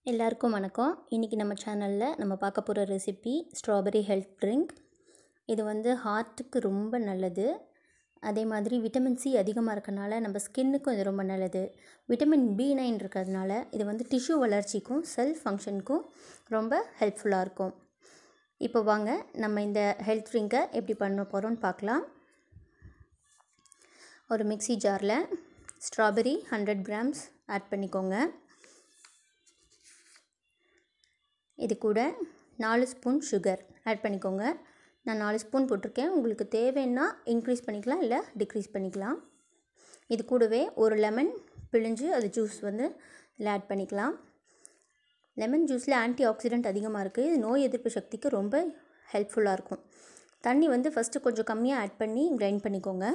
எல்லாருக்கும் வணக்கம் இன்றைக்கி நம்ம சேனலில் நம்ம பார்க்க போகிற ரெசிபி ஸ்ட்ராபெரி ஹெல்த் ட்ரிங்க் இது வந்து ஹார்ட்டுக்கு ரொம்ப நல்லது அதே மாதிரி விட்டமின் சி அதிகமாக இருக்கனால நம்ம ஸ்கின்னுக்கும் இது ரொம்ப நல்லது விட்டமின் பி நைன் இருக்கிறதுனால இது வந்து டிஷ்யூ வளர்ச்சிக்கும் செல் ஃபங்க்ஷனுக்கும் ரொம்ப ஹெல்ப்ஃபுல்லாக இருக்கும் இப்போ வாங்க நம்ம இந்த ஹெல்த் ட்ரிங்கை எப்படி பண்ண போகிறோம்னு பார்க்கலாம் ஒரு மிக்ஸி ஜாரில் ஸ்ட்ராபெரி ஹண்ட்ரட் கிராம்ஸ் ஆட் பண்ணிக்கோங்க இது கூட நாலு ஸ்பூன் சுகர் ஆட் பண்ணிக்கோங்க நான் நாலு ஸ்பூன் போட்டிருக்கேன் உங்களுக்கு தேவைன்னா இன்க்ரீஸ் பண்ணிக்கலாம் இல்லை டிக்ரீஸ் பண்ணிக்கலாம் இது கூடவே ஒரு லெமன் பிழிஞ்சு அது ஜூஸ் வந்து இதில் ஆட் பண்ணிக்கலாம் லெமன் ஜூஸில் ஆன்டி ஆக்சிடெண்ட் அதிகமாக இருக்குது இது நோய் எதிர்ப்பு சக்திக்கு ரொம்ப ஹெல்ப்ஃபுல்லாக இருக்கும் தண்ணி வந்து ஃபஸ்ட்டு கொஞ்சம் கம்மியாக ஆட் பண்ணி கிரைண்ட் பண்ணிக்கோங்க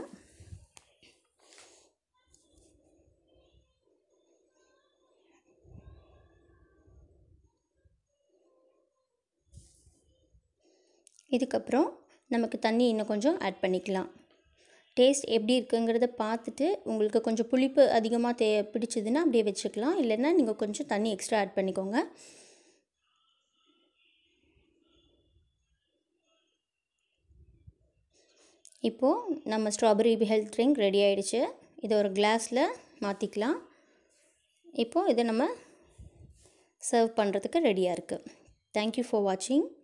இதுக்கப்புறம் நமக்கு தண்ணி இன்னும் கொஞ்சம் ஆட் பண்ணிக்கலாம் டேஸ்ட் எப்படி இருக்குங்கிறத பார்த்துட்டு உங்களுக்கு கொஞ்சம் புளிப்பு அதிகமாக தே பிடிச்சதுன்னா அப்படியே வச்சுக்கலாம் இல்லைன்னா நீங்கள் கொஞ்சம் தண்ணி எக்ஸ்ட்ரா ஆட் பண்ணிக்கோங்க இப்போது நம்ம ஸ்ட்ராபெரி ஹெல்த் ட்ரிங்க் ரெடி ஆகிடுச்சு இதை ஒரு கிளாஸில் மாற்றிக்கலாம் இப்போது இதை நம்ம சர்வ் பண்ணுறதுக்கு ரெடியாக இருக்குது தேங்க்யூ ஃபார் வாட்சிங்